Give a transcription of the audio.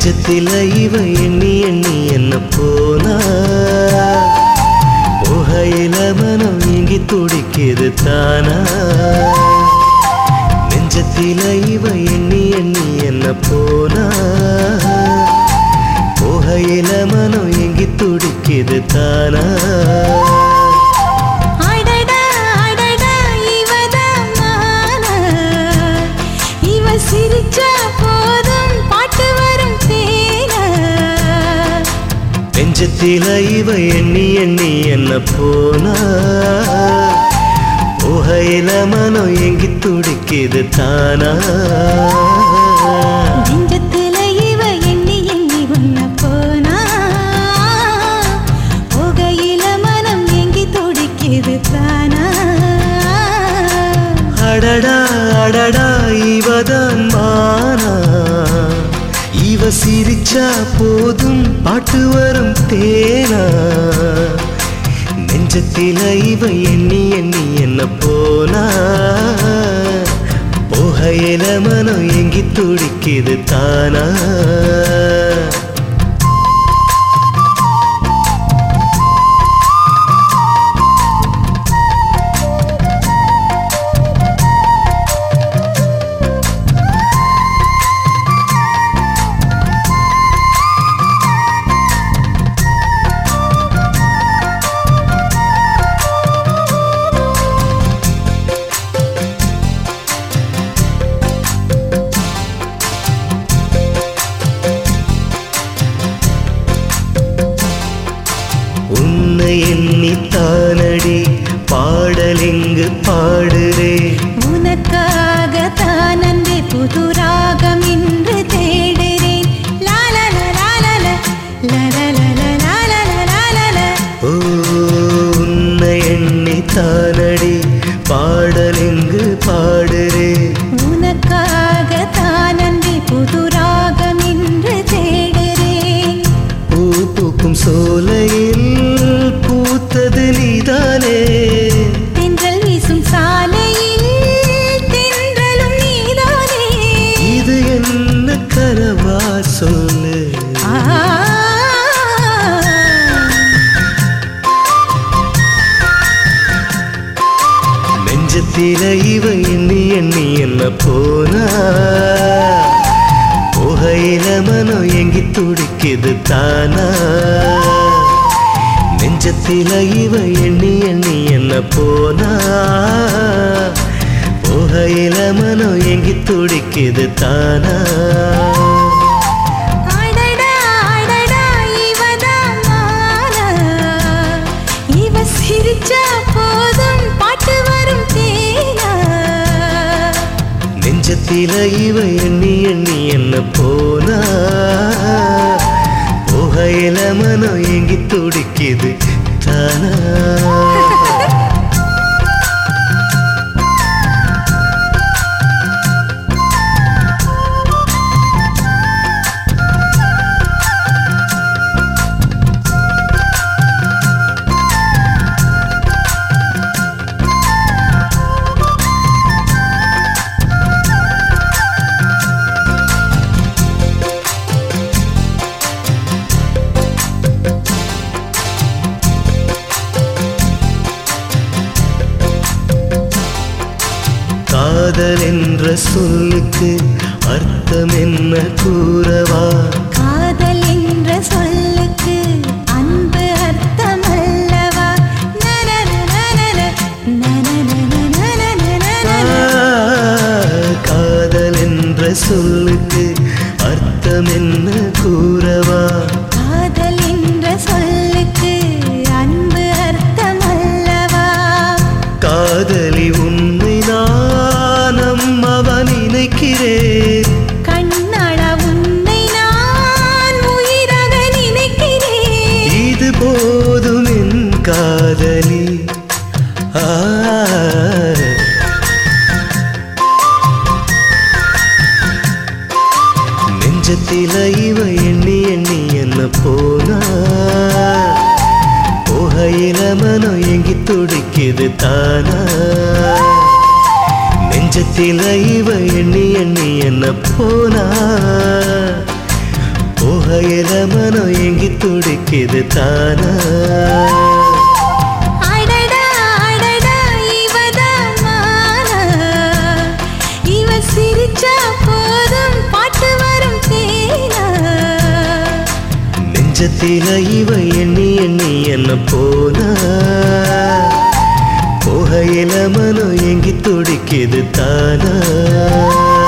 நெஞ்சத்தில இவ எண்ணி எண்ணி என்ன போனா புகையில மனம் இங்கி துடிக்குது தானா நெஞ்சத்தில இவ எண்ணி எண்ணி என்ன போனா புகையில மனம் இங்கி துடிக்குது தானா அடடா அடடா இவதான் நானா இவ சிரிச்சா போதும் பாட்டு வரும் தேனா நெஞ்சத்தில இவ எண்ணி எண்ணி என்ன போனா புகையில மனம் எங்கி துடிக்குது தானா நெஞ்சத்துல இவ எண்ணி எண்ணி உன்ன போனா புகையில மனம் எங்கி துடிக்குது தானா அடடா அடடா இவதான் மானா இவ சிரிச்சா போதும் பாட்டு வரும் தேனா நெஞ்சத்தில இவ எண்ணி எண்ணி என்ன போனா புகையில மனம் எங்கி துடிக்குது தானா உன்னை எண்ணித்தானடி பாடலிங்கு பாடுறே உனக்காக தான் அன்பே புது ராகம் இன்று தேடுறேன் லாலல லாலல லலலல லாலல லாலல ஓ உன்னை எண்ணித்தானடி பாடலிங்கு பாடுறே உனக்காக தான் அன்பே புது ராகம் இன்று தேடுறேன் பூ பூக்கும் சோலையில் பூத்தது நீதானே தென்றல் வீசும் சாலையில் தென்றலும் நீதானே இது என்ன கரவா சொல்லு ஆ நெஞ்சத்தில இவ எண்ணி எண்ணி என்ன போனா புகையில மனம் எங்கி துடிக்குது தானா நெஞ்சத்தில இவ எண்ணி எண்ணி என்ன போனா புகையில மனம் எங்கி துடிக்குது தானா அடடா அடடா இவதான் நானா இவ சிரிச்சா போதும் பாட்டு வரும் தேனா நெஞ்சத்தில இவ எண்ணி எண்ணி என்ன போனா புகையில மனம் எங்கி துடிக்குது தானா காதல் என்ற சொல்லுக்கு அர்த்தம் என்ன கூறவா காதல் என்ற சொல்லுக்கு அன்பு அர்த்தம் அல்லவா நனனனனன, நனனனனனனனன. காதல் என்ற சொல்லுக்கு அர்த்தம் என்ன கூறவா காதல் என்ற சொல்லுக்கு அன்பு அர்த்தம் அல்லவா காதலி உண்மை நானம் அவன் நினைக்கிறேன் கண்ணாடா உன்னை நான் உயிராக நினைக்கிறேன் இது போதும் என் காதலி ஆ நெஞ்சத்தில இவ எண்ணி எண்ணி என்ன போனா புகையில மனம் எங்கி துடிக்குது தானா நெஞ்சத்தில இவ எண்ணி எண்ணி என்ன போனா புகையில மனம் எங்கி துடிக்குது தானா அடடா அடடா இவதான் மானா இவ சிரிச்சா போதும் பாட்டு வரும் தேனா நெஞ்சத்தில இவ எண்ணி எண்ணி என்ன போனா புகையில மனம் எங்கி துடிக்குது தானா